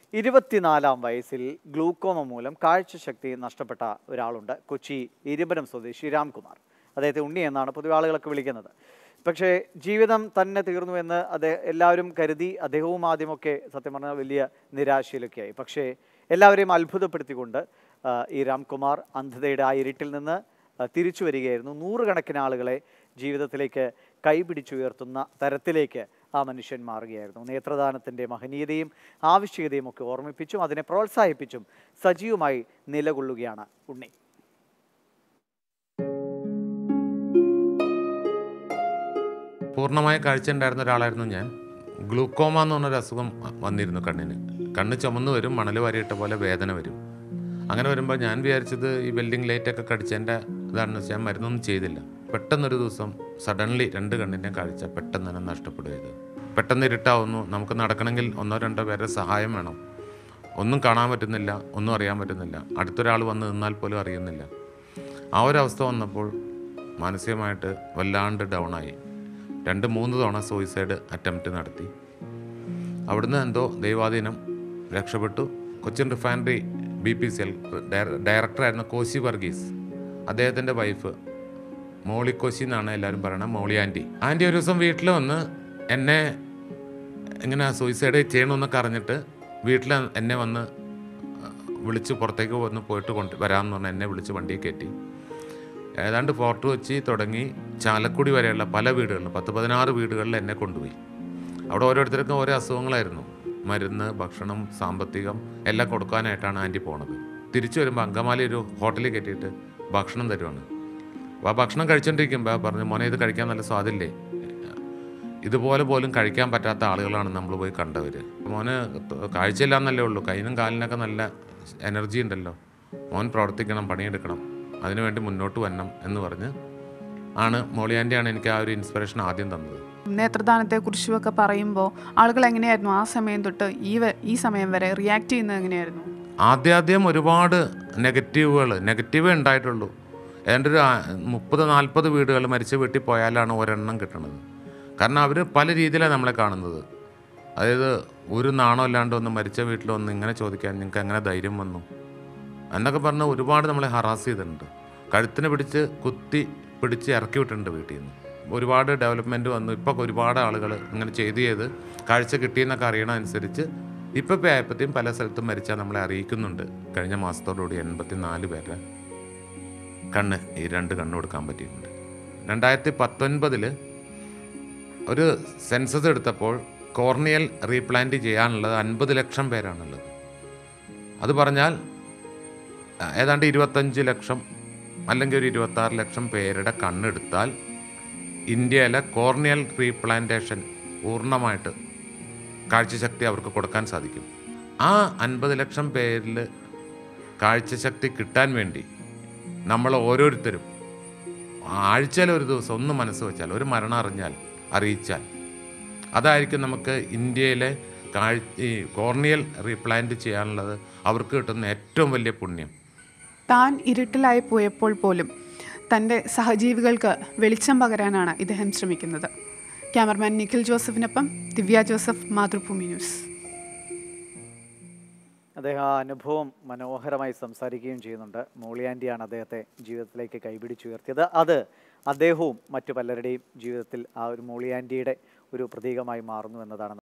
ഇരുപത്തിനാലാം വയസ്സിൽ ഗ്ലൂക്കോമ മൂലം കാഴ്ചശക്തി നഷ്ടപ്പെട്ട ഒരാളുണ്ട് കൊച്ചി ഇരുപനം സ്വദേശി രാംകുമാർ അദ്ദേഹത്തെ ഉണ്ണി എന്നാണ് പൊതുവെ ആളുകളൊക്കെ വിളിക്കുന്നത് പക്ഷേ ജീവിതം തന്നെ തീർന്നു എന്ന് അദ്ദേഹം എല്ലാവരും കരുതി അദ്ദേഹവും ആദ്യമൊക്കെ സത്യം പറഞ്ഞാൽ വലിയ നിരാശയിലൊക്കെയായി പക്ഷേ എല്ലാവരെയും അത്ഭുതപ്പെടുത്തിക്കൊണ്ട് ആ, ഈ രാംകുമാർ അന്ധതയുടെ ആ ഇരുട്ടിൽ നിന്ന് ആ, തിരിച്ചു വരികയായിരുന്നു നൂറുകണക്കിന് ആളുകളെ ജീവിതത്തിലേക്ക് കൈപിടിച്ചുയർത്തുന്ന തരത്തിലേക്ക് ആ മനുഷ്യൻ മാറുകയായിരുന്നു നേത്രദാനത്തിൻ്റെ മഹനീയതയും ആവശ്യകതയും ഒക്കെ ഓർമ്മിപ്പിച്ചും അതിനെ പ്രോത്സാഹിപ്പിച്ചും സജീവമായി നിലകൊള്ളുകയാണ് ഉണ്ണി പൂർണ്ണമായ കാഴ്ച ഉണ്ടായിരുന്ന ഒരാളായിരുന്നു ഞാൻ ഗ്ലൂക്കോമ എന്ന് പറഞ്ഞൊരു അസുഖം വന്നിരുന്നു കണ്ണിന് കണ്ണ് ചുമന്ന് വരും മണൽ വാരിയിട്ട പോലെ വേദന വരും അങ്ങനെ വരുമ്പോൾ ഞാൻ വിചാരിച്ചത് ഈ വെൽഡിംഗ് ലൈറ്റൊക്കെ കടിച്ചതിൻ്റെ ഇതാണെന്ന് വെച്ചാൽ ഞാൻ മരുന്നൊന്നും ചെയ്തില്ല പെട്ടെന്നൊരു ദിവസം സഡൻലി രണ്ട് കണ്ണിൻ്റെയും കാഴ്ച പെട്ടെന്ന് തന്നെ നഷ്ടപ്പെടുക ചെയ്തു പെട്ടെന്ന് ഇരുട്ടാവുന്നു നമുക്ക് നടക്കണമെങ്കിൽ ഒന്നോ രണ്ടോ പേരുടെ സഹായം വേണം ഒന്നും കാണാൻ പറ്റുന്നില്ല ഒന്നും അറിയാൻ പറ്റുന്നില്ല അടുത്തൊരാൾ വന്ന് നിന്നാൽ പോലും അറിയുന്നില്ല ആ ഒരു അവസ്ഥ വന്നപ്പോൾ മാനസികമായിട്ട് വല്ലാണ്ട് ഡൗണായി രണ്ട് മൂന്ന് തവണ സൂയിസൈഡ് അറ്റംപ്റ്റ് നടത്തി അവിടുന്ന് എന്തോ ദൈവാധീനം രക്ഷപ്പെട്ടു Cochin refinery B P C L ഡയറക്ടറായിരുന്ന കോശി വർഗീസ് അദ്ദേഹത്തിൻ്റെ വൈഫ് മോളി കോശി എന്നാണ് എല്ലാവരും പറയുന്നത് മോളി ആൻറ്റി ആൻറ്റി ഒരു ദിവസം വീട്ടിൽ വന്ന് എന്നെ ഇങ്ങനെ സൂയിസൈഡ് ചെയ്യണമെന്നൊക്കെ അറിഞ്ഞിട്ട് വീട്ടിൽ എന്നെ വന്ന് വിളിച്ച് പുറത്തേക്ക് വന്ന് പോയിട്ട് കൊണ്ട് വരാമെന്ന് പറഞ്ഞ് എന്നെ വിളിച്ച് വണ്ടിയിൽ കയറ്റി ഏതാണ്ട് ഫോർട്ട് കൊച്ചി തുടങ്ങി ചാലക്കുടി വരെയുള്ള പല വീടുകളിലും പത്ത് പതിനാറ് വീടുകളിൽ എന്നെ കൊണ്ടുപോയി അവിടെ ഓരോരുത്തർക്കും ഓരോ അസുഖങ്ങളായിരുന്നു മരുന്ന് ഭക്ഷണം സാമ്പത്തികം എല്ലാം കൊടുക്കാനായിട്ടാണ് ആൻറ്റി പോണത് തിരിച്ചു വരുമ്പോൾ അങ്കമാലി ഒരു ഹോട്ടലിൽ കയറ്റിയിട്ട് ഭക്ഷണം തരുവാണ് അപ്പോൾ ആ ഭക്ഷണം കഴിച്ചുകൊണ്ടിരിക്കുമ്പോൾ പറഞ്ഞു മോനെ ഇത് കഴിക്കാൻ നല്ല സ്വാദില്ലേ ഇതുപോലെ പോലും കഴിക്കാൻ പറ്റാത്ത ആളുകളാണ് നമ്മൾ പോയി കണ്ടവർ മോന് കാഴ്ചയില്ല എന്നല്ലേ ഉള്ളൂ കൈനും കാലിനൊക്കെ നല്ല എനർജി ഉണ്ടല്ലോ മോൻ പ്രവർത്തിക്കണം പണിയെടുക്കണം അതിനുവേണ്ടി മുന്നോട്ട് വരണം എന്ന് പറഞ്ഞ് ആണ് മോളിയാൻ്റെയാണ് എനിക്ക് ആ ഒരു ഇൻസ്പിറേഷൻ ആദ്യം തന്നത് നേത്രദാനത്തെക്കുറിച്ചും ഒക്കെ പറയുമ്പോൾ ആളുകൾ എങ്ങനെയായിരുന്നു ആ സമയം തൊട്ട് ഈ വ- ഈ സമയം വരെ റിയാക്ട് ചെയ്യുന്നത് എങ്ങനെയായിരുന്നു ആദ്യാദ്യം ഒരുപാട് നെഗറ്റീവുകൾ നെഗറ്റീവേ ഉണ്ടായിട്ടുള്ളൂ ഏതാണ്ട് ഒരു ആ- മുപ്പത് നാൽപ്പത് വീടുകൾ മരിച്ച വീട്ടിൽ പോയാലാണ് ഒരെണ്ണം കിട്ടുന്നത് കാരണം അവർ പല രീതിയിലാണ് നമ്മളെ കാണുന്നത് അതായത് ഒരു നാണോ ഇല്ലാണ്ട് ഒന്ന് മരിച്ച വീട്ടിൽ വന്ന് ഇങ്ങനെ ചോദിക്കാൻ നിങ്ങൾക്ക് എങ്ങനെ ധൈര്യം വന്നു എന്നൊക്കെ പറഞ്ഞ് ഒരുപാട് നമ്മളെ ഹറാസ് ചെയ്തിട്ടുണ്ട് കഴുത്തിന് പിടിച്ച് കുത്തി പിടിച്ച് ഇറക്കി വിട്ടിട്ടുണ്ട് വീട്ടിൽ നിന്ന് ഒരുപാട് ഡെവലപ്മെൻറ്റ് വന്നു ഇപ്പോൾ ഒരുപാട് ആളുകൾ ഇങ്ങനെ ചെയ്ത് ചെയ്ത് കാഴ്ച കിട്ടിയെന്നൊക്കെ അറിയണ അനുസരിച്ച് ഇപ്പോൾ ഇപ്പോൾ ആയപ്പോഴത്തേക്കും പല സ്ഥലത്തും മരിച്ചാൽ നമ്മളെ അറിയിക്കുന്നുണ്ട് കഴിഞ്ഞ മാസത്തോടുകൂടി എൺപത്തി നാല് പേരെ കണ്ണ് ഈ രണ്ട് കണ്ണ് കൊടുക്കാൻ പറ്റിയിട്ടുണ്ട് രണ്ടായിരത്തി പത്തൊൻപതിൽ ഒരു സെൻസസ് എടുത്തപ്പോൾ കോർണിയൽ റീപ്ലാന്റ് ചെയ്യാനുള്ളത് അൻപത് ലക്ഷം പേരാണുള്ളത് അത് പറഞ്ഞാൽ ആ, ഏതാണ്ട് ഇരുപത്തഞ്ച് ലക്ഷം അല്ലെങ്കിൽ ഒരു ഇരുപത്താറ് ലക്ഷം പേരുടെ കണ്ണെടുത്താൽ ഇന്ത്യയിലെ കോർണിയൽ റീപ്ലാന്റേഷൻ പൂർണ്ണമായിട്ട് കാഴ്ചശക്തി അവർക്ക് കൊടുക്കാൻ സാധിക്കും ആ അൻപത് ലക്ഷം പേരിൽ കാഴ്ചശക്തി കിട്ടാൻ വേണ്ടി നമ്മൾ ഓരോരുത്തരും ആഴ്ചയിൽ ഒരു ദിവസം ഒന്ന് മനസ്സ് വെച്ചാൽ ഒരു മരണം അറിഞ്ഞാൽ അറിയിച്ചാൽ അതായിരിക്കും നമുക്ക് ഇന്ത്യയിലെ കാഴ് ഈ കോർണിയൽ റീപ്ലാന്റ് ചെയ്യാനുള്ളത് അവർക്ക് കിട്ടുന്ന ഏറ്റവും വലിയ പുണ്യം താൻ ഇരുട്ടിലായി പോയപ്പോൾ പോലും തൻ്റെ സഹജീവികൾക്ക് വെളിച്ചം പകരാനാണ് ഇദ്ദേഹം ശ്രമിക്കുന്നത് ക്യാമറമാൻ നിഖിൽ ജോസഫിനൊപ്പം ദിവ്യ ജോസഫ് മാതൃഭൂമി ന്യൂസ് അദ്ദേഹം ആ അനുഭവം മനോഹരമായി സംസാരിക്കുകയും ചെയ്യുന്നുണ്ട് മോളിയാൻറ്റിയാണ് അദ്ദേഹത്തെ ജീവിതത്തിലേക്ക് കൈപിടിച്ചുയർത്തിയത് അത് അദ്ദേഹവും മറ്റു പലരുടെയും ജീവിതത്തിൽ ആ ഒരു മോളിയാൻറ്റിയുടെ ഒരു പ്രതീകമായി മാറുന്നു എന്നതാണ്